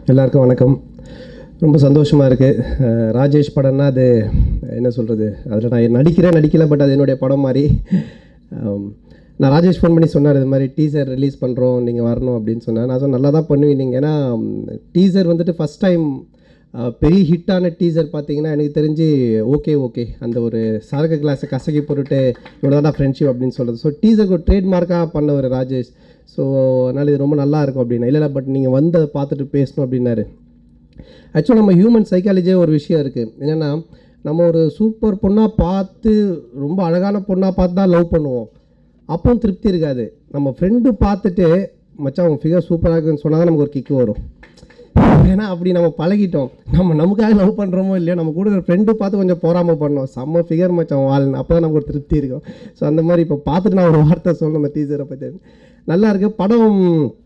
எல்லாருக்கும் வணக்கம் ரொம்ப சந்தோஷமாக இருக்குது ராஜேஷ் படம்னா அது என்ன சொல்கிறது அதில் நான் நடிக்கிறேன் நடிக்கல பட் அது என்னுடைய படம் மாதிரி ஆம், நான் ராஜேஷ் ஃபோன் பண்ணி சொன்னார் இது மாதிரி டீசர் ரிலீஸ் பண்ணுறோம் நீங்கள் வரணும் அப்படின்னு சொன்னேன் நான் சொன்னேன் நல்லா தான் பண்ணுவீங்க நீங்கள் ஏன்னா டீசர் வந்துட்டு ஃபஸ்ட் டைம் பெரிய ஹிட்டான டீசர் பார்த்தீங்கன்னா எனக்கு தெரிஞ்சு ஓகே ஓகே அந்த ஒரு சரக்கு கிளாஸை கசக்கி போட்டுட்டு இவ்வளோ தான் ஃப்ரெண்ட்ஷிப் அப்படின்னு சொல்கிறது ஸோ டீசருக்கு ஒரு ட்ரேட்மார்க்காக பண்ண ஒரு ராஜேஷ் ஸோ அதனால் இது ரொம்ப நல்லா இருக்கும் அப்படின்னா இல்லை இல்லை பட் நீங்கள் வந்து அதை பார்த்துட்டு பேசணும் அப்படின்னாரு ஆக்சுவலாக நம்ம ஹியூமன் சைக்காலஜியே ஒரு விஷயம் இருக்குது என்னென்னா நம்ம ஒரு சூப்பர் பொண்ணாக பார்த்து ரொம்ப அழகான பொண்ணாக பார்த்து தான் லவ் பண்ணுவோம் அப்பவும் திருப்தி இருக்காது நம்ம ஃப்ரெண்டு பார்த்துட்டு மச்சான் அவங்க ஃபிகர் சூப்பராக இருக்குன்னு சொன்னால் தான் நமக்கு ஒரு கிக்கு வரும் ஏன்னா அப்படி நம்ம பழகிட்டோம் நம்ம நமக்காக லவ் பண்ணுறோமோ இல்லையோ நம்ம கூட ஃப்ரெண்டு பார்த்து கொஞ்சம் போராமல் பண்ணோம் செம்ம ஃபிகர் மச்சான் வாழ் அப்போ தான் நமக்கு ஒரு திருப்தி இருக்கும் ஸோ அந்த மாதிரி இப்போ பார்த்துட்டு நான் ஒரு வார்த்தை சொல்லணும் அந்த டீச்சரை பற்றி நல்லா இருக்கு படம்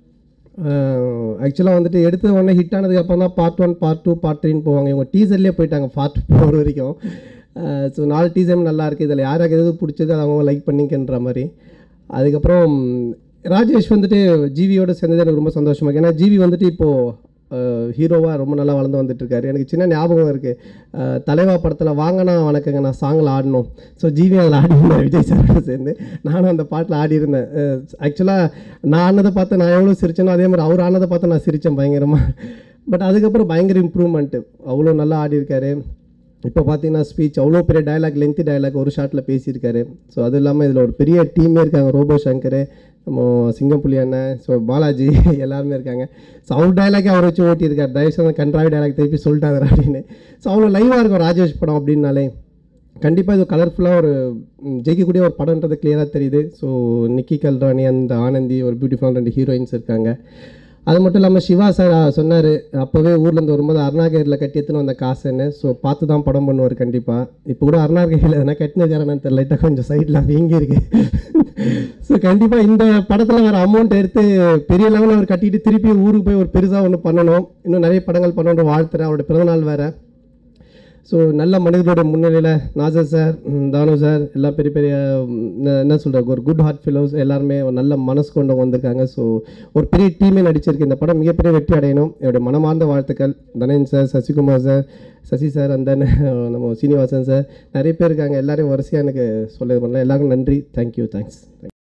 ஆக்சுவலாக வந்துட்டு எடுத்த உடனே ஹிட் ஆனதுக்கு அப்புறம் தான் part one part two part த்ரீன்னு போவாங்க இவங்க டீசர்லேயே போயிட்டாங்க பார்ட் ஃபோர் வரைக்கும் ஸோ நாலு டீசரும் நல்லா இருக்குது இதில் யாராருக்கு எது பிடிச்சது அதை அவங்க லைக் பண்ணிக்கன்ற மாதிரி அதுக்கப்புறம் ராஜேஷ் வந்துட்டு ஜிவியோட சேர்ந்தது எனக்கு ரொம்ப சந்தோஷமாக இருக்கு ஏன்னா ஜிவி வந்துட்டு இப்போது ஹீரோவாக ரொம்ப நல்லா வளர்ந்து வந்துட்டு இருக்காரு எனக்கு சின்ன ஞாபகம் இருக்குது தலைவா படத்தில் வாங்கினா வணக்கங்க நான் சாங்கில் ஆடணும் ஸோ ஜிவி அதில் ஆடிருந்தேன் விஜய் சாரோட சேர்ந்து நானும் அந்த பாட்டில் ஆடியிருந்தேன் ஆக்சுவலாக நான் ஆனதை பார்த்து நான் எவ்வளோ சிரிச்சேனோ அதே மாதிரி அவர் ஆனதை பார்த்து நான் சிரித்தேன் பயங்கரமாக பட் அதுக்கப்புறம் பயங்கர இம்ப்ரூவ்மெண்ட்டு அவ்வளோ நல்லா ஆடியிருக்காரு இப்போ பார்த்தீங்கன்னா ஸ்பீச் அவ்வளோ பெரிய டயலாக் லென்த்தி டயலாக் ஒரு ஷாட்டில் பேசியிருக்காரு ஸோ அது இல்லாமல் இதில் ஒரு பெரிய டீமே இருக்காங்க ரோபோ சங்கர் நம்ம சிங்கப்புலி அண்ணன் ஸோ பாலாஜி எல்லாருமே இருக்காங்க ஸோ அவர் டயலாக்கே அவரை வச்சு ஓட்டியிருக்காரு தயவுசெய்து கன்றாவி டயலாக் திருப்பி சொல்லிட்டாங்க அப்படின்னு ஸோ அவ்வளோ லைவாக இருக்கும் ராஜேஷ் படம் அப்படின்னாலே கண்டிப்பாக இது கலர்ஃபுல்லாக ஒரு ம், ஜெயிக்கக்கூடிய ஒரு படம்ன்றது கிளியராக தெரியுது ஸோ நிக்கி கல்ராணி அந்த ஆனந்தி ஒரு பியூட்டிஃபுல்லான ரெண்டு ஹீரோயின்ஸ் இருக்காங்க அது மட்டும் இல்லாமல் சிவா சார் சொன்னார் அப்போவே ஊர்லேருந்து வரும்போது அருணாகிரியில் கட்டி எடுத்துன்னு வந்த காசுன்னு ஸோ பார்த்து தான் படம் பண்ணுவார் கண்டிப்பாக இப்போ கூட அருணாகிரியில் எதனா கட்டினதுக்காரன்னு தெரியல லைட்டாக கொஞ்சம் சைடில் வீங்கி இருக்கு ஸோ கண்டிப்பாக இந்த படத்தில் வர அமௌண்ட் எடுத்து பெரிய லெவலில் அவர் கட்டிட்டு திருப்பி ஊருக்கு போய் ஒரு பெருசாக ஒன்று பண்ணணும் இன்னும் நிறைய படங்கள் பண்ணணுன்ற வாழ்த்துறேன் அவரோட பிறந்தநாள் வேறு ஸோ நல்ல மனிதர்களோட முன்னிலையில் நாசர் சார் ம், தானு சார் எல்லாம் பெரிய பெரிய ம், என்ன- என்ன சொல்கிறாங்க ஒரு குட் ஹார்ட் ஃபிலோஸ் எல்லாருமே ஒரு நல்ல மனசு கொண்டவங்க வந்திருக்காங்க ஸோ ஒரு பெரிய டீமே நடிச்சிருக்கு இந்த படம் மிகப்பெரிய வெற்றி அடையணும் என்னுடைய மனமார்ந்த வாழ்த்துக்கள் தனேன் sir Sasikumar sir Sasi sir அந்த நம்ம சீனிவாசன் சார் நிறைய பேர் இருக்காங்க எல்லாரையும் வரிசையாக எனக்கு சொல்ல பண்ணல எல்லாருக்கும் நன்றி தேங்க்யூ தேங்க்ஸ்